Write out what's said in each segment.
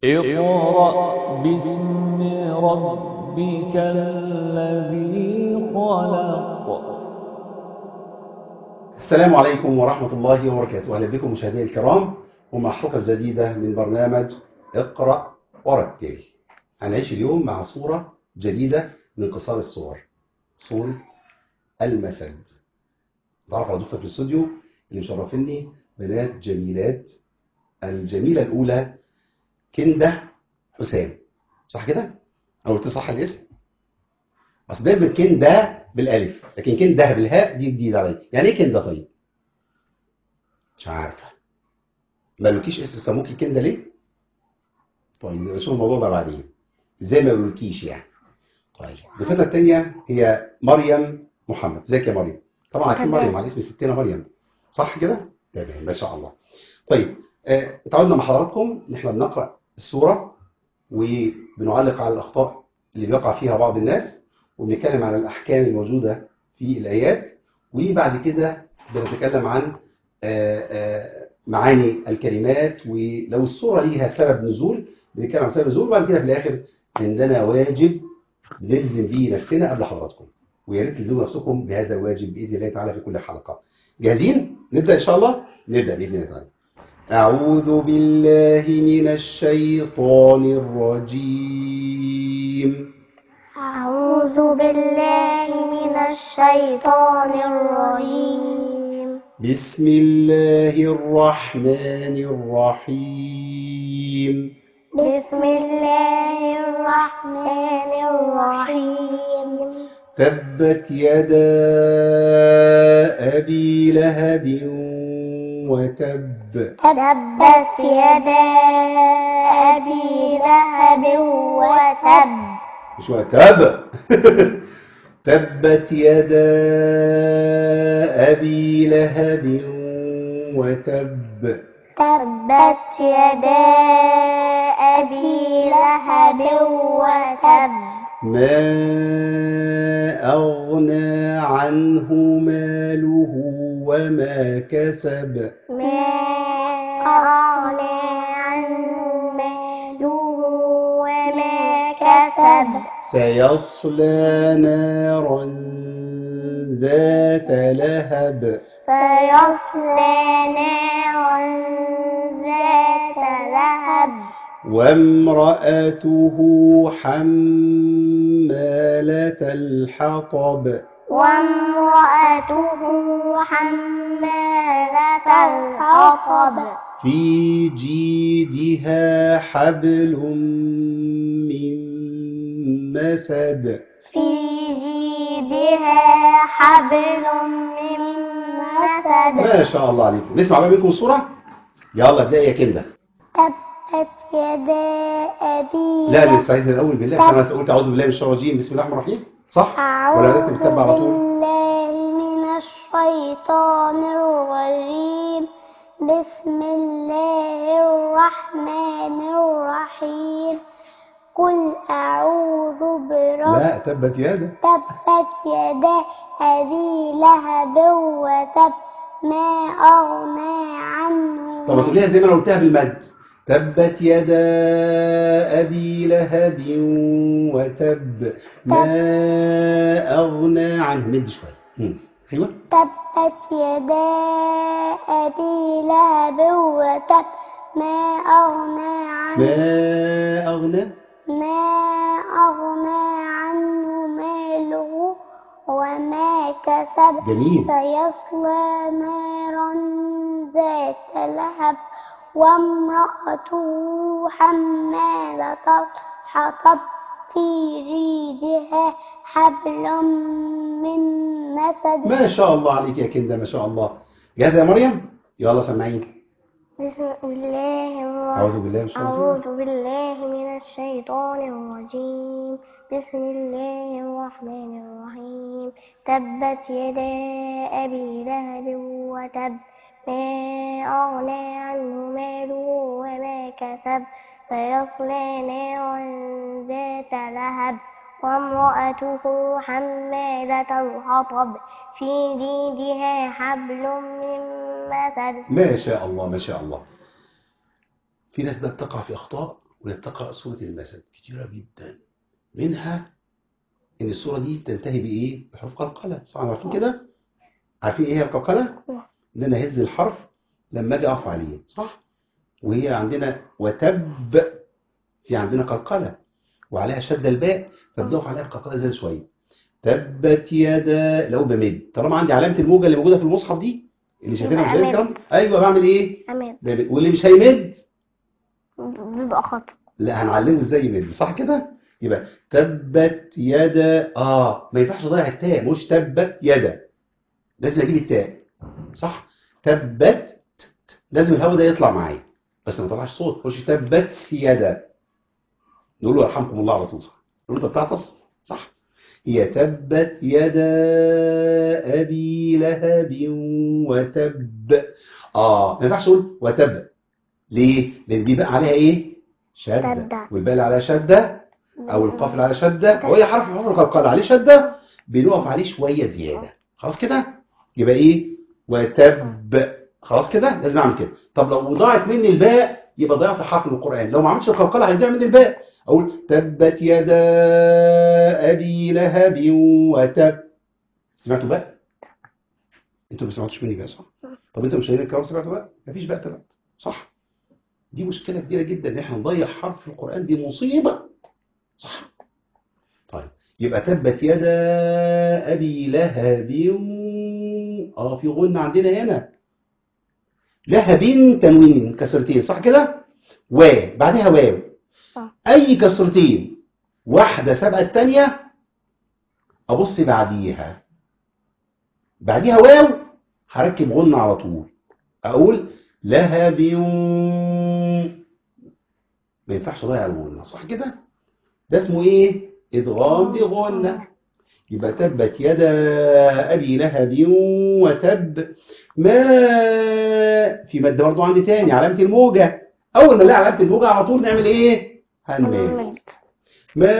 اقرأ باسم ربك الذي خلق السلام عليكم ورحمة الله وبركاته أهلا بكم مشاهدينا الكرام ومع حلقة جديدة من برنامج اقرأ ورتل هنعيش اليوم مع صورة جديدة من قصار الصور صورة المسد تعرف على ضيوفنا في الاستوديو اللي مشرفيني بنات جميلات الجميلة الأولى كنده حسام صح كده؟ أنا قلت صح الاسم؟ أصل دايما كنده بالألف لكن كنده بالهاء دي جديدة عليا يعني إيه كنده طيب؟ مش عارفة ما قالولكيش اسم سموكي كنده ليه؟ طيب يبقى نشوف الموضوع ده بعدين ازاي ما يقولولكيش يعني طيب ضيفتنا الثانية هي مريم محمد ازيك يا مريم؟ طبعا عارفين تمام. مريم على اسم ستنا مريم صح كده؟ تمام ما شاء الله طيب آه، اتعودنا مع حضراتكم ان احنا بنقرا السوره وبنعلق على الاخطاء اللي بيقع فيها بعض الناس وبنتكلم عن الاحكام الموجوده في الايات وبعد كده بنتكلم عن آه، آه، معاني الكلمات ولو السوره ليها سبب نزول بنتكلم عن سبب نزول وبعد كده في الاخر عندنا واجب نلزم به نفسنا قبل حضراتكم ويا ريت تلزموا نفسكم بهذا الواجب باذن الله تعالى في كل حلقه جاهزين نبدا ان شاء الله نبدا باذن الله تعالى أعوذ بالله من الشيطان الرجيم أعوذ بالله من الشيطان الرجيم بسم الله الرحمن الرحيم بسم الله الرحمن الرحيم تبت يدا أبي لهب وتب تبت يدا أبي لهب وتب مش هو تب تبت يدا أبي لهب وتب تبت يدا أبي لهب وتب ما أغنى عنه ماله وما كسب ما أغنى عنه ماله وما كسب سيصلى نارا ذات لهب سيصلى نارا ذات لهب وامرأته حمالة الحطب وامرأته حمالة الحطب في جيدها حبل من مسد في جيدها حبل من مسد ما شاء الله عليكم نسمع بقى منكم الصورة يلا ابدأ يا كنده تبت يدا أبي لا نستعيد الأول بالله عشان أنا قلت أعوذ بالله من الشيطان الرجيم بسم الله الرحمن الرحيم صح ولا أعوذ لازم تتبع على طول بالله من الشيطان الرجيم بسم الله الرحمن الرحيم قل أعوذ برب لا تبت يدا تبت يدا أبي لهب وتب ما أغنى عنه طب ما تقوليها زي ما انا قلتها بالمد تبت يدا ابي لهب وتب ما اغنى عنه مد شويه مم. ايوه تبت يدا أبي لهب وتب ما أغنى عنه ما اغنى ما أغنى عنه ماله وما كسب جميل سيصلى نارا ذات لهب وامرأته حمالة الحطب في جيدها حبل من مسد ما شاء الله عليك يا كنده ما شاء الله جاهزه يا مريم يلا سمعيني بسم الله الرحمن اعوذ بالله من الشيطان الرجيم أعوذ بالله من الشيطان الرجيم بسم الله الرحمن الرحيم تبت يدا أبي لهب وتب ما أغنى عنه ماله وما كسب سيصلى نارا ذات لهب وامرأته حمالة الحطب في جيدها حبل من مسد ما شاء الله ما شاء الله في ناس بقى بتقع في اخطاء وهي بتقرأ سورة المثل كتيرة جدا منها إن السورة دي بتنتهي بإيه؟ بحروف قلقلة صح عارفين كده؟ عارفين إيه هي القلقلة؟ إن أنا أهز الحرف لما أجي أقف عليه صح؟ وهي عندنا وتب في عندنا قلقلة وعليها شدة الباء فبنقف عليها بقلقلة زي شوية تبت يدا لو بمد طالما عندي علامة الموجة اللي موجودة في المصحف دي اللي شايفينها يبقى مش أمد. الكلام أيوه بعمل إيه؟ أمام بمد. واللي مش هيمد بيبقى خطأ لا هنعلمه ازاي يمد صح كده يبقى تبت يدا اه ما ينفعش اضيع التاء مش تبت يدا لازم اجيب التاء صح تبت ت- ت. لازم الهواء ده يطلع معايا بس ما طلعش صوت مش تبت يدا نقول له يرحمكم الله على طول صح نقول له انت بتعطس صح هي تبت يدا ابي لهب وتب اه ما ينفعش اقول وتب ليه لان دي بقى عليها ايه شده شدة. والباء اللي عليها شده او القاف اللي عليها شده هو اي حرف من حروف القلقله عليه شده بنقف عليه شويه زياده خلاص كده يبقى ايه وتب خلاص كده لازم اعمل كده طب لو ضاعت مني الباء يبقى ضيعت حرف من القران لو ما عملتش القلقله هيضيع مني الباء اقول تبت يدا ابي لهب وتب سمعتوا بقى انتوا ما سمعتوش مني بقى صح طب انتوا مشاهدين الكرام سمعتوا بقى مفيش بقى طلعت صح دي مشكله كبيره جدا ان احنا نضيع حرف في القران دي مصيبه صح طيب يبقى تبت يدا ابي لهب اه في غنة عندنا هنا لهب تنوين كسرتين صح كده و بعدها واو صح. اي كسرتين واحده سابقه الثانيه ابص بعديها بعديها واو هركب غنة على طول اقول لهب ما ينفعش اضيع الغنة صح كده ده اسمه ايه ادغام بغنة يبقى تبت يدا ابي لهب وتب ما في مادة برضو عندي تاني علامة الموجة اول ما نلاقي علامة الموجة على طول نعمل ايه هنمال أمام. ما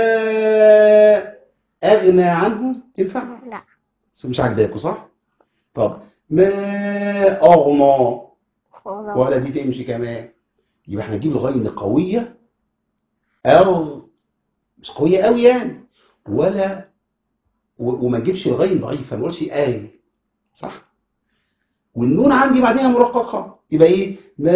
اغنى عنه تنفع لا بس مش عاجباكوا صح طب ما اغنى ولا دي تمشي كمان يبقى احنا نجيب الغين قوية او مش قوية قوي يعني ولا و- وما نجيبش الغين ضعيفة ما نقولش اغل صح والنون عندي بعدها مرققة يبقى ايه ما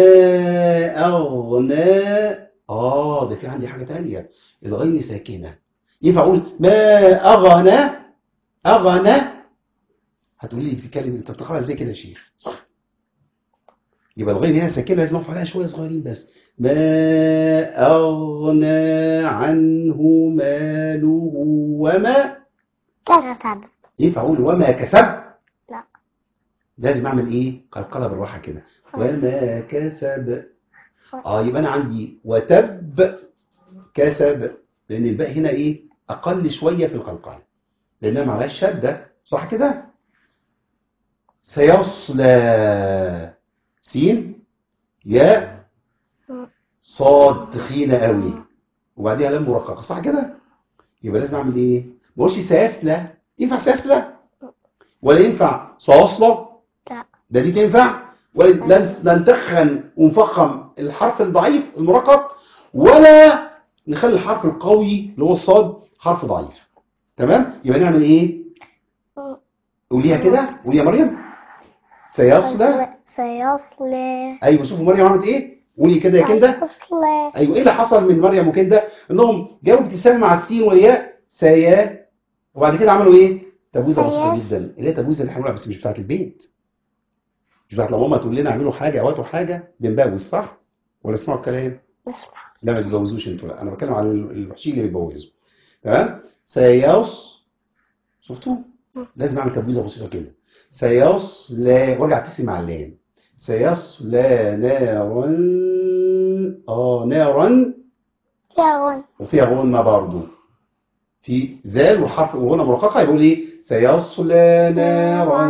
اغنى اه ده في عندي حاجة تانية الغين ساكنة ينفع اقول ما اغنى اغنى هتقولي لي بتتكلم انت بتقراها ازاي كده يا شيخ صح يبقى الغين هنا ساكنه لازم اقف عليها شويه صغيرين بس ما اغنى عنه ماله وما كسب ينفع اقول وما كسب لا. لازم اعمل ايه قلقله بالراحه كده وما كسب اه يبقى انا عندي وتب كسب لان الباء هنا ايه اقل شويه في القلقله لانها معلهاش شده صح كده سيصلى سين ياء صاد تخينه قوي وبعديها لام مرققه صح كده يبقى لازم اعمل ايه ما اقولش سيسلى ينفع سيسلى ولا ينفع صاصلة لا. ده دي تنفع ولا لا لا نتخن ونفخم الحرف الضعيف المرقق ولا نخلي الحرف القوي اللي هو الصاد حرف ضعيف تمام يبقى نعمل ايه قوليها كده قولي يا مريم سيصلى سيصلى ايوه شوفوا مريم عملت ايه قولي كده يا كنده سيصلى ايوه ايه اللي حصل من مريم وكنده انهم جابوا ابتسام مع السين والياء سيا وبعد كده عملوا ايه تبويزه بسيطه سيا. جدا اللي هي تبويزه اللي احنا بنقولها بس مش بتاعت البيت مش بتاعت لما ماما تقول لنا اعملوا حاجه او هاتوا حاجه بنبوز صح ولا اسمعوا الكلام اسمع لا ما تتجوزوش انتوا لا انا بتكلم على الوحشين اللي بيتجوزوا تمام سيص شفتوا لازم اعمل تبويزه بسيطه كده سيصلى وارجع ابتسم مع اللام سيصلى نارا اه نارا يا وفيها غنة برضو في ذال والحرف الغنة مرققة يقول ايه سيصلى نارا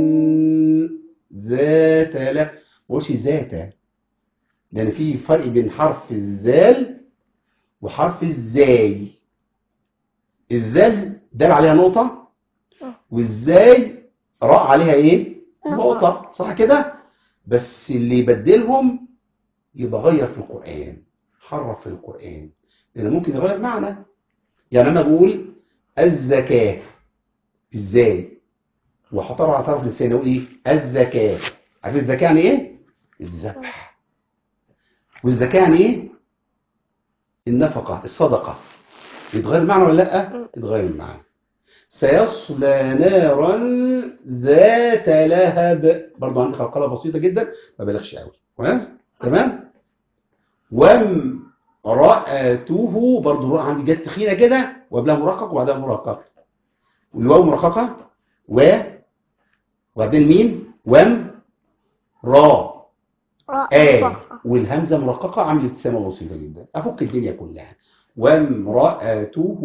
ذات لا ما قولش ذات لان في فرق بين حرف الذال وحرف الزاي الذال دال عليها نقطة والزاي راء عليها ايه نقطة صح كده بس اللي يبدلهم يبقى غير في القرآن حرف في القرآن لأن ممكن يغير معنى يعني لما بقول الزكاة ازاي وحطها على طرف لساني اقول ايه الزكاة عارف الزكاة يعني ايه الذبح والزكاة يعني ايه النفقة الصدقة يتغير المعنى ولا لا يتغير المعنى سيصلى نارا ذات لهب برضه عندي خلقله بسيطه جدا ما بلغش قوي كويس تمام وامرأته برضه الراء عندي جت تخينه كده وقبلها مرقق وبعدها مرقق والواو مرققه و وبعدين مين وام را آ والهمزه مرققه عامل ابتسامه بسيطه جدا افك الدنيا كلها وامرأته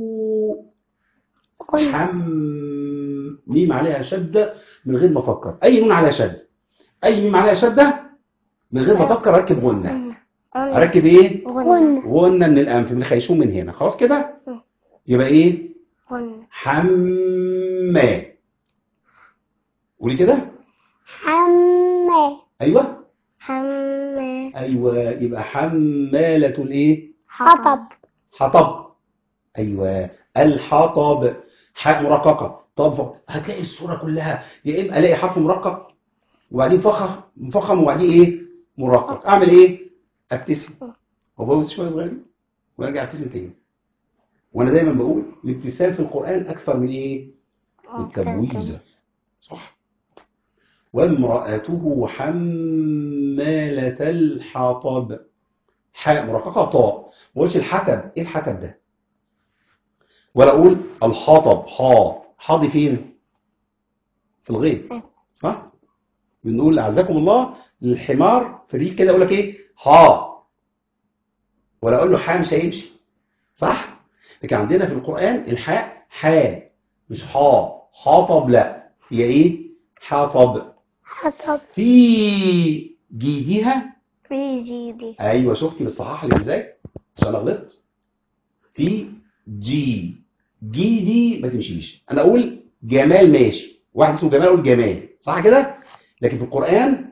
قل حم ميم عليها شدة من غير ما افكر اي نون عليها شدة اي ميم عليها شدة من غير ما افكر اركب غنة اركب ايه غن غنة من الانف من الخيشوم من هنا خلاص كده يبقى ايه غن حما قولي كده حمى ايوه حمى ايوه يبقى حمالة الايه حطب حطب ايوه الحطب حاء مرققه طب هتلاقي الصوره كلها يا اما الاقي حرف مرقق وبعدين فخم مفخم وبعدين ايه مرقق اعمل ايه ابتسم وبوس شويه صغيرين وارجع ابتسم تاني وانا دايما بقول الابتسام في القران اكثر من ايه من التبويزه صح وامرأته حمالة الحطب حاء مرققة طاء ما قلتش الحتب ايه الحتب ده ولا اقول الحطب حا حاضي فين في الغيط صح بنقول اعزكم الله للحمار في الريق كده اقول لك ايه ها ولا اقول له حا مش هيمشي صح لكن عندنا في القرآن الحاء حاء مش حا حاطب لا هي ايه حاطب حطب في جيدها في جيدي ايوه شفتي بالصحاح اللي ازاي عشان انا غلطت في جي جي دي ما تمشيش انا اقول جمال ماشي واحد اسمه جمال اقول جمال صح كده لكن في القران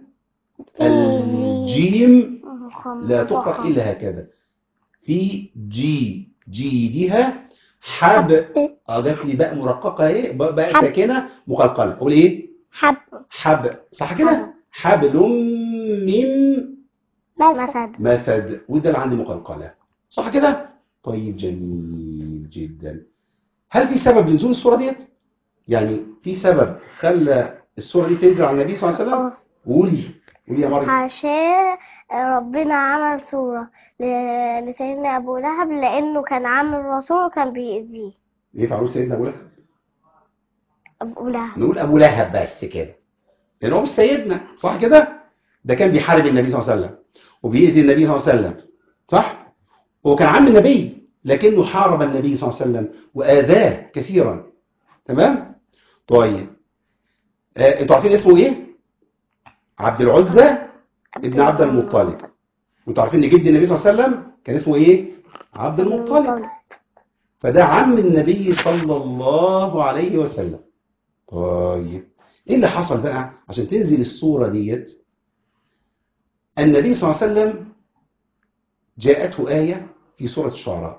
الجيم لا تقرا الا هكذا في جي جيدها حب اه جات لي بقى مرققه ايه بقى بقى حب. ساكنه مقلقله اقول ايه حب حب صح كده حبل من مسد مسد وده اللي عندي مقلقلة صح كده طيب جميل جدا هل في سبب لنزول السورة ديت يعني في سبب خلى السورة دي تنزل على النبي صلى الله عليه وسلم اه قولي قولي يا مريم عشان ربنا عمل صورة ل- لسيدنا أبو لهب لأنه كان عامل رسول وكان بيأذيه ليه فعلوا سيدنا ابو لهب أبو لهب نقول ابو لهب بس كده لان هو مش سيدنا صح كده ده كان بيحارب النبي صلى الله عليه وسلم وبيأذي النبي صلى الله عليه وسلم صح هو كان عم النبي لكنه حارب النبي صلى الله عليه وسلم وآذاه كثيرا تمام طيب آه، انتوا عارفين اسمه ايه عبد العزة ابن عبد المطلب وانتوا عارفين ان جد النبي صلى الله عليه وسلم كان اسمه ايه عبد المطلب فده عم النبي صلى الله عليه وسلم طيب ايه اللي حصل بقى عشان تنزل الصورة ديت النبي صلى الله عليه وسلم جاءته آية في سورة الشعراء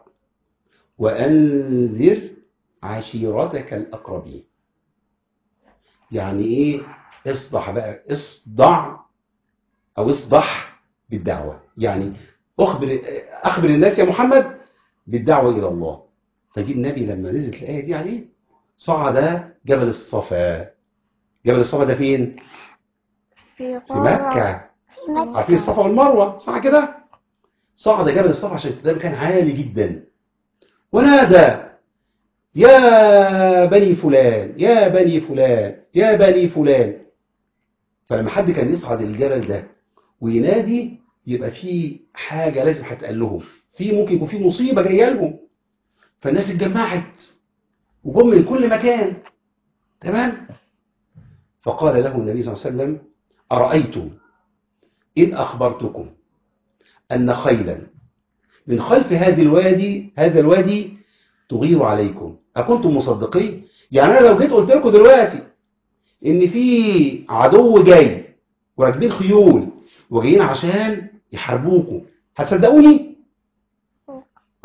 وأنذر عشيرتك الأقربين يعني ايه اصدح بقى اصدع او اصدح بالدعوة يعني اخبر اخبر الناس يا محمد بالدعوة الى الله فجي النبي لما نزلت الآية دي عليه صعد جبل الصفا جبل الصفا ده فين في في مكة في مكة عارفين الصفا والمروة صح كده صعد جبل الصفا عشان ده مكان عالي جدا ونادى يا بني فلان يا بني فلان يا بني فلان فلما حد كان يصعد الجبل ده وينادي يبقى في حاجة لازم هتقال لهم في ممكن يكون في مصيبة جاية لهم فالناس اتجمعت وجم من كل مكان تمام فقال له النبي صلى الله عليه وسلم أرأيتم إن أخبرتكم أن خيلا من خلف هذه الوادي هذا الوادي تغير عليكم أكنتم مصدقين يعني أنا لو جيت قلت لكم دلوقتي إن في عدو جاي وراكبين خيول وجايين عشان يحاربوكم هتصدقوني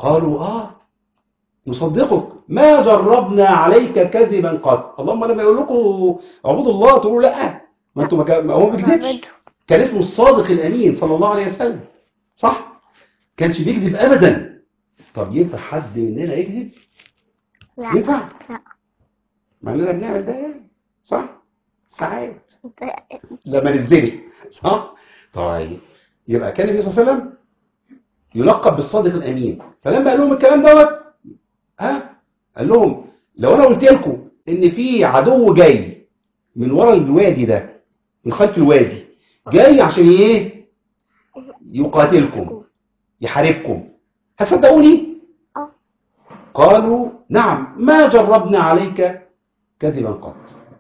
قالوا اه نصدقك ما جربنا عليك كذبا قط اللهم لما يقول لكم اعبدوا الله تقولوا لا ما انتوا ما كان- ما هو ما بيكذبش كان اسمه الصادق الامين صلى الله عليه وسلم صح كانش بيكذب ابدا طب ينفع حد مننا يكذب لا ينفع لا مع اننا بنعمل ده يعني صح ساعات لما نتزنق صح طيب يبقى كان النبي صلى الله عليه وسلم يلقب بالصادق الامين فلما قال لهم الكلام دوت ها قال لهم لو انا قلت لكم ان في عدو جاي من ورا الوادي ده من خلف الوادي جاي عشان ايه يقاتلكم يحاربكم هتصدقوني اه قالوا نعم ما جربنا عليك كذبا قط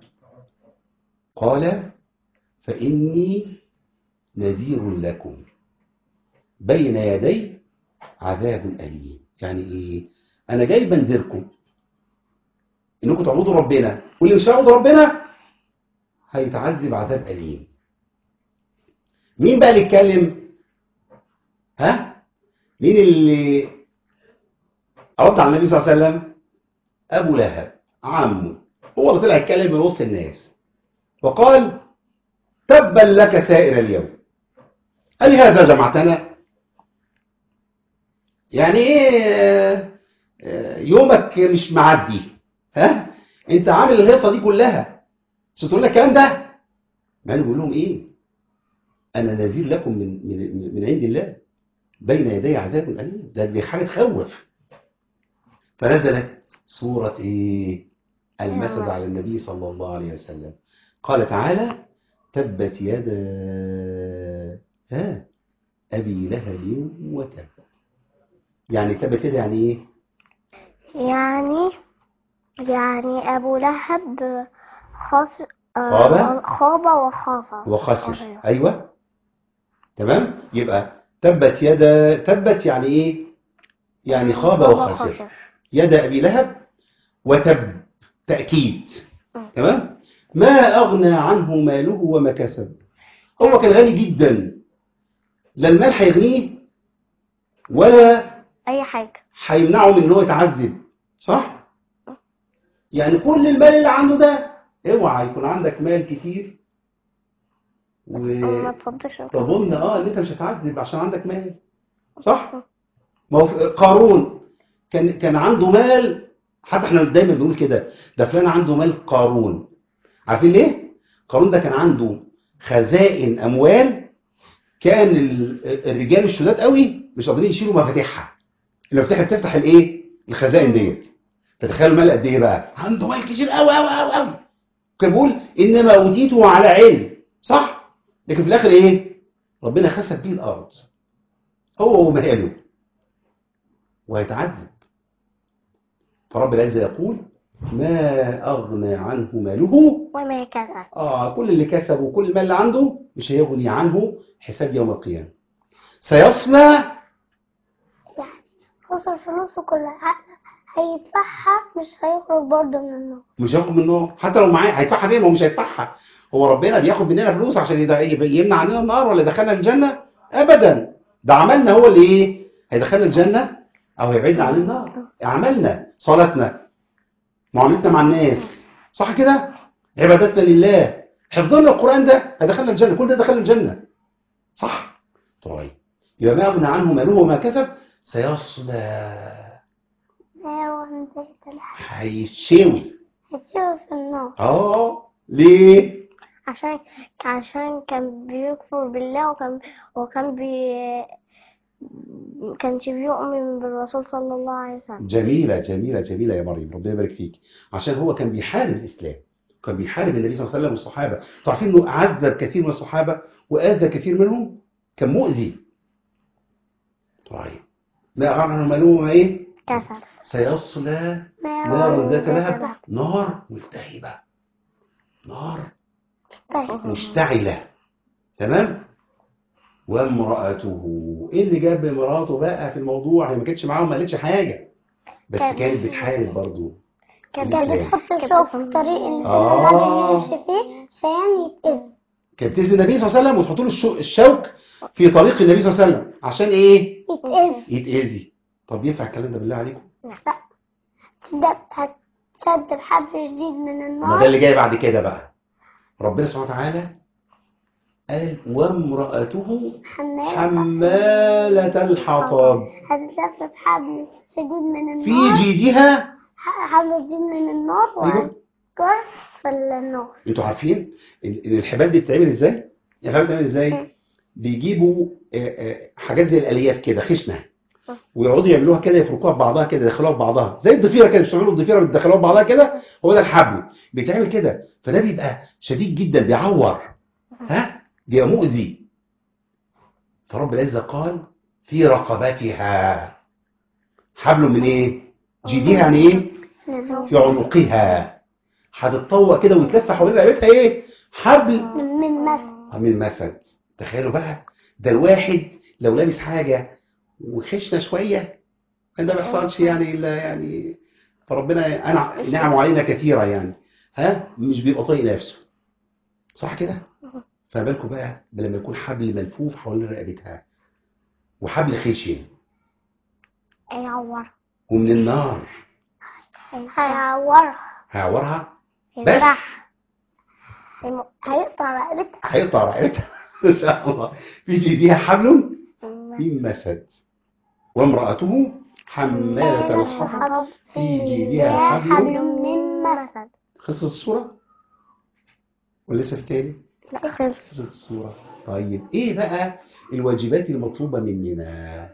قال فإني نذير لكم بين يدي عذاب أليم يعني إيه أنا جاي بنذركم إنكم تعبدوا ربنا واللي مش هيعبد ربنا هيتعذب عذاب أليم مين بقى اللي يتكلم ها مين اللي رد على النبي صلى الله عليه وسلم أبو لهب عمه هو اللي طلع يتكلم من وسط الناس وقال تبا لك سائر اليوم هل هذا جمعتنا يعني ايه آه، آه، يومك مش معدي ها انت عامل الهيصه دي كلها بس تقول لك الكلام ده مع انه بيقول لهم ايه انا نذير لكم من من من عند الله بين يدي عذاب اليم ده دي حاجه تخوف فنزلت سوره ايه المسد على النبي صلى الله عليه وسلم قال تعالى تبت يدا ها ابي لهب وتب يعني تبت يدا يعني ايه يعني يعني أبو لهب خاص آه، خاب؟ خاب وخسر وخسر ايوه تمام يبقى تبت يدا تبت يعني ايه يعني خاب وخسر يد ابي لهب وتب تاكيد م. تمام ما اغنى عنه ماله وما كسب هو كان غني جدا لا المال هيغنيه ولا أي حاجة هيمنعه من ان هو يتعذب صح يعني كل المال اللي عنده ده اوعى يكون عندك مال كتير ما و... تصدقش تظن اه ان انت مش هتعذب عشان عندك مال صح ما هو في- قارون كان كان عنده مال حتى احنا دايما بنقول كده ده فلان عنده مال قارون عارفين ليه قارون ده كان عنده خزائن اموال كان ال- الرجال الشداد قوي مش قادرين يشيلوا مفاتيحها المفاتيح اللي بتفتح الايه الخزائن ديت فتخيلوا المال قد ايه بقى عنده مال كتير قوي قوي قوي قوي كان بيقول انما اوتيته على علم صح لكن في الاخر ايه ربنا خسف بيه الارض هو وماله ويتعذب فرب العزة يقول ما أغنى عنه ماله وما كذا آه كل اللي كسبه وكل المال اللي عنده مش هيغني عنه حساب يوم القيامة سيصلى خسر فلوسه كلها هيدفعها مش هيخرج برضه من النار مش هياخد منه حتى لو معاه هيدفعها فين هو مش هيدفعها هو ربنا بياخد مننا فلوس عشان يد- يمنع عننا النار ولا يدخلنا الجنة أبدا ده عملنا هو اللي إيه هيدخلنا الجنة أو هيبعدنا عن النار أعمالنا صلاتنا معاملتنا مع الناس صح كده عبادتنا لله حفظنا القرآن ده هيدخلنا الجنة كل ده دخلنا الجنة صح طيب يبقى ما أغنى عنه ماله وما كسب سيصلى نار ذات الحريق هيتشوي هتشوف في النار اه ليه عشان عشان كان بيكفر بالله وكان وكان بي كانش بيؤمن بالرسول صلى الله عليه وسلم جميلة جميلة جميلة يا مريم ربنا يبارك فيك عشان هو كان بيحارب الإسلام كان بيحارب النبي صلى الله عليه وسلم والصحابة انتوا عارفين انه عذب كثير من الصحابة وآذى كثير منهم كان مؤذي طيب ما أغنى عنه ماله ايه كسر سيصلى نار ذات لهب نار ملتهبة نار مشتعلة تمام وامرأته ايه اللي جاب مراته بقى في الموضوع هي ما كانتش معاهم ما قالتش حاجة بس كان- كانت بتحارب برضو كانت الإسلام. بتحط الشوك في الطريق اللي آه. النبي يمشي فيه عشان يتأذي كانت تأذي النبي صلى الله عليه وسلم وتحط له الشو- الشوك في طريق النبي صلى الله عليه وسلم عشان ايه يتأذي يتأذي طب ينفع الكلام ده بالله عليكم لا تبدأ هتشد بحبل جديد من ما ده النار اللي جاي بعد كده بقى ربنا سبحانه وتعالى قال وامرأته حمالة حمالة الحطب هتلف بحبل شديد من في النار جيدها ح- حبل جديد من النار أيوة. وهتجر في النار انتوا عارفين ان إن الحبال دي بتتعمل ازاي؟ الحبال بتتعمل ازاي؟ بيجيبوا آه، آه، حاجات زي الالياف كده خشنه ويقعدوا يعملوها كده يفركوها ببعضها كده يدخلوها ببعضها زي الضفيره كده مش بيعملوا الضفيره بتدخلوها ببعضها كده هو ده الحبل بيتعمل كده فده بيبقى شديد جدا بيعور ها بيبقى مؤذي فرب العزه قال في رقبتها حبل من ايه؟ جيدها يعني ايه؟ في عنقها هتتطوق كده ويتلف حوالين رقبتها ايه؟ حبل من من مثل من مسد تخيلوا بقى ده الواحد لو لابس حاجة وخشنة شوية كان ده ما بيحصلش يعني إلا يعني فربنا أنا نعم علينا كثيرة يعني ها مش بيبقى طايق نفسه صح كده؟ فما بالكم بقى لما يكون حبل ملفوف حوالين رقبتها وحبل خشن هيعور ومن النار هيعورها هيعورها بس هيذبحها هيم- هيقطع رقبتها هيقطع رقبتها ان شاء الله في جيدها حبل من مسد وامرأته حمالة الحطب في جيدها حبل من مسد خلصت الصورة ولا لسه في تاني لا خلص خلصت الصورة طيب ايه بقى الواجبات المطلوبة مننا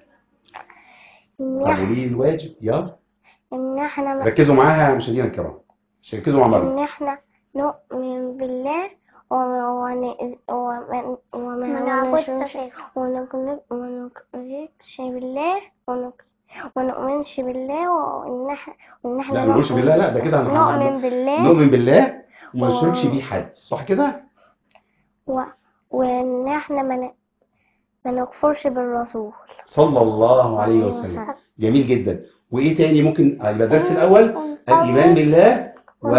إن طب إحنا- وليه الواجب يلا إن احنا ركزوا معاها يا مشاهدينا الكرام مش ركزوا مع مرة إن احنا نؤمن بالله وما ون- ومن وما نعبدش ونكذب ونكذبش بالله ونك- ونؤمنش بالله وإن احنا وإن احنا لا ما نقولش نؤمن- بالله لا ده كده هن- نؤمن بالله نؤمن بالله وما و- نشركش بيه حد صح كده و... وإن احنا ما ن... ما نكفرش بالرسول صلى الله عليه وسلم جميل جدا وايه تاني ممكن يبقى الدرس الاول الايمان بالله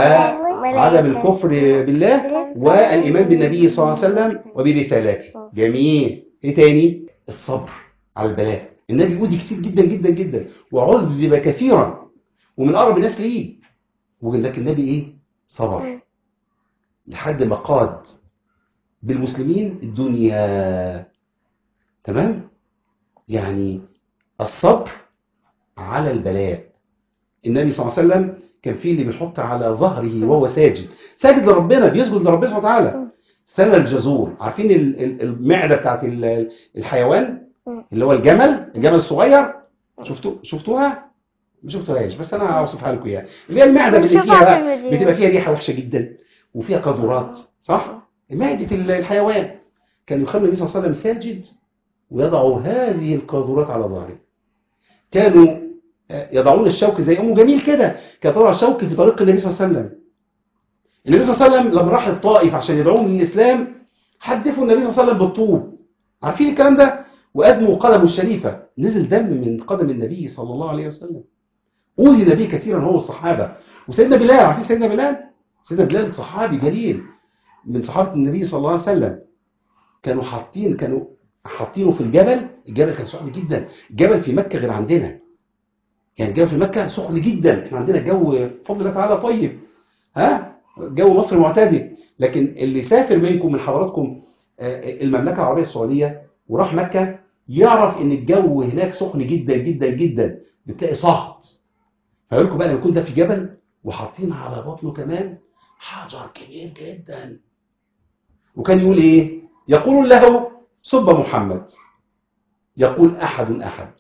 وعدم الكفر بالله والايمان بالنبي صلى الله عليه وسلم وبرسالاته جميل ايه تاني الصبر على البلاء النبي اوذي كتير جدا جدا جدا وعذب كثيرا ومن اقرب الناس ليه ولكن النبي ايه صبر لحد ما قاد بالمسلمين الدنيا تمام يعني الصبر على البلاء النبي صلى الله عليه وسلم كان في اللي بيحط على ظهره وهو ساجد ساجد لربنا بيسجد لربنا سبحانه وتعالى ثمن الجزور عارفين ال- ال- المعده بتاعت ال- الحيوان اللي هو الجمل الجمل الصغير شفتوا شفتوها ما شفتوهاش بس انا هوصفها لكم يعني اللي هي المعده اللي بنشوفها فيها في الفيديو. بتبقى فيها ريحه وحشه جدا وفيها قاذورات صح معده ال- الحيوان كان يخلي النبي صلى الله عليه وسلم ساجد ويضع هذه القاذورات على ظهره كانوا آه، يضعون الشوك زي ام جميل كده كانت تضع الشوك في طريق النبي صلى الله عليه وسلم النبي صلى الله عليه وسلم لما راح الطائف عشان يدعوهم للاسلام حدفوا النبي صلى الله عليه وسلم بالطوب عارفين الكلام ده وأدموا قدمه الشريفة نزل دم من قدم النبي صلى الله عليه وسلم أوذي النبي كثيرا هو والصحابة وسيدنا بلال عارفين سيدنا بلال سيدنا بلال صحابي جليل من صحابة النبي صلى الله عليه وسلم كانوا حاطين كانوا حاطينه في الجبل الجبل كان سخن جدا الجبل في مكة غير عندنا يعني الجو في مكة سخن جدا احنا عندنا الجو بفضل الله تعالى طيب ها جو مصر معتدل لكن اللي سافر منكم من حضراتكم آه، المملكة العربية السعودية وراح مكة يعرف ان الجو هناك سخن جدا جدا جدا بتلاقي صهد فبالكم بقى لما يكون ده في جبل وحاطين على بطنه كمان حجر كبير جدا وكان يقول ايه يقول له سب محمد يقول احد احد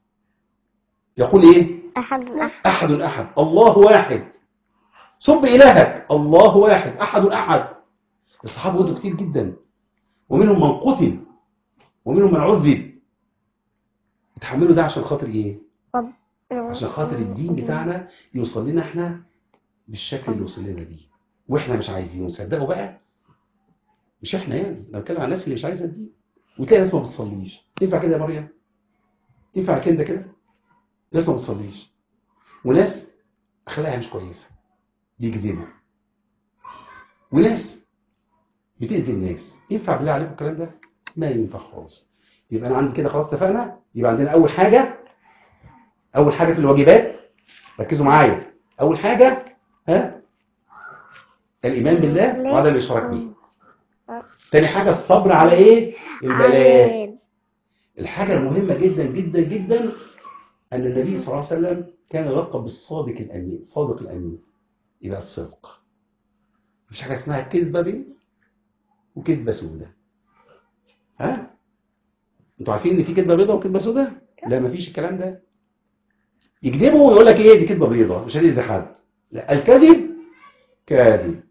يقول ايه أحد أحد أحد أحد الله واحد صب إلهك الله واحد أحد أحد الصحابة قلتوا كتير جدا ومنهم من قتل ومنهم من عذب اتحملوا ده عشان خاطر إيه؟ عشان خاطر الدين بتاعنا يوصل لنا احنا بالشكل اللي وصل لنا بيه واحنا مش عايزينه صدقوا بقى مش احنا يعني انا بتكلم عن الناس اللي مش عايزه الدين وتلاقي ناس ما بتصليش ينفع كده يا مريم ينفع كده كده ناس ما بتصليش وناس اخلاقها مش كويسه بيكذبوا وناس بتأذي الناس ينفع بالله عليكم الكلام ده ما ينفع خالص يبقى انا عندي كده خلاص اتفقنا يبقى عندنا اول حاجه اول حاجه في الواجبات ركزوا معايا اول حاجه ها الايمان بالله وعدم الاشراك به تاني حاجه الصبر على ايه البلاء عين. الحاجه المهمه جدا جدا جدا ان النبي صلى الله عليه وسلم كان يلقب بالصادق الامين الصادق الامين يبقى الصدق مفيش حاجه اسمها كذبه بيضاء وكذبه سوداء ها انتوا عارفين ان في كذبه بيضاء وكذبه سوداء لا مفيش الكلام ده يكذبوا ويقول لك ايه دي كذبه بيضاء مش هتأذي حد لا الكذب كاذب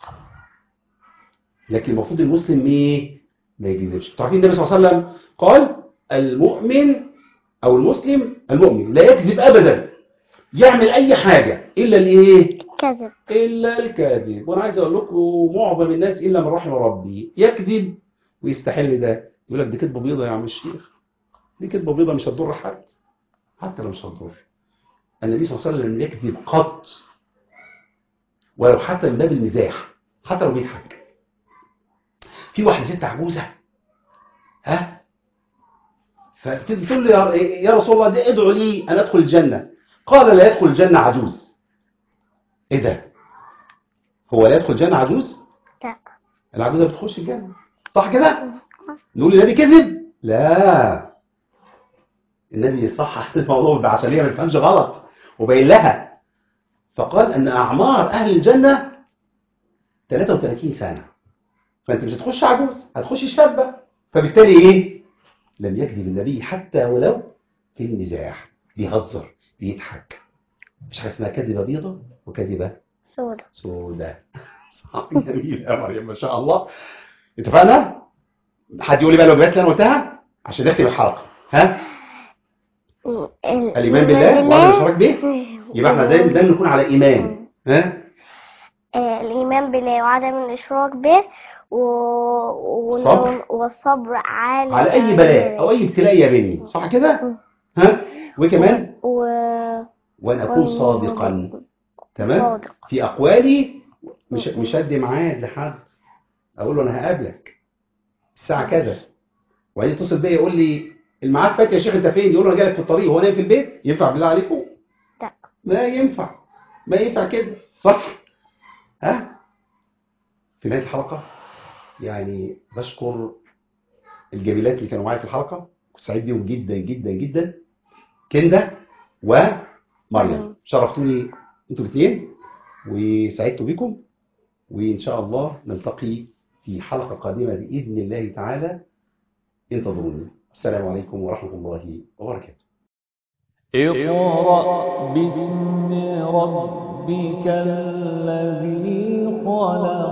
لكن المفروض المسلم ايه ما يكذبش انتوا عارفين النبي صلى الله عليه وسلم قال المؤمن او المسلم المؤمن لا يكذب ابدا يعمل اي حاجه الا الايه كذب الا الكاذب وانا عايز اقول لكم معظم الناس الا من رحم ربي يكذب ويستحل ده يقول لك دي كذبه بيضه يا عم الشيخ دي كذبه بيضه مش هتضر حد حتى لو مش هتضر النبي صلى الله عليه وسلم لم يكذب قط ولو حتى من باب المزاح حتى لو بيضحك في واحده ست عجوزه ها فتقول له يا- يا رسول الله ده ادعو لي ان ادخل الجنه قال لا يدخل الجنه عجوز ايه ده هو لا يدخل الجنه عجوز لا العجوزه ما بتخش الجنه صح كده نقول النبي كذب لا النبي صحح الموضوع بعشريه ما يفهمش غلط وبين لها فقال ان اعمار اهل الجنه 33 سنه فانت مش هتخش عجوز هتخش شابه فبالتالي ايه لم يكذب النبي حتى ولو في المزاح بيهزر بيضحك مش حاجه اسمها كذبه بيضه وكذبه سودا سوداء صح جميل يا مريم ما شاء الله اتفقنا حد يقول لي بقى الوجبات اللي انا قلتها عشان نختم الحلقه ها الايمان بالله وعدم الاشراك به يبقى احنا دايما دايما نكون على ايمان ها آه، الإيمان بالله وعدم الإشراك به و... و... صبر. والصبر على على اي بلاء او اي ابتلاء يقابلني صح كده ها وكمان و... وان اكون صادقا تمام صادق في اقوالي مش مش هدي ميعاد لحد اقول له انا هقابلك الساعه كذا وبعدين يتصل بيا يقول لي الميعاد فات يا شيخ انت فين يقول له انا جاي لك في الطريق هو نايم في البيت ينفع بالله عليكم لا. ما ينفع ما ينفع كده صح ها في نهايه الحلقه يعني بشكر الجميلات اللي كانوا معايا في الحلقه كنت سعيد بيهم جدا جدا جدا كندا ومريم مريم. شرفتوني انتوا الاثنين وسعدت بكم وان شاء الله نلتقي في حلقه قادمه باذن الله تعالى انتظروني السلام عليكم ورحمه الله وبركاته اقرأ باسم ربك الذي خلق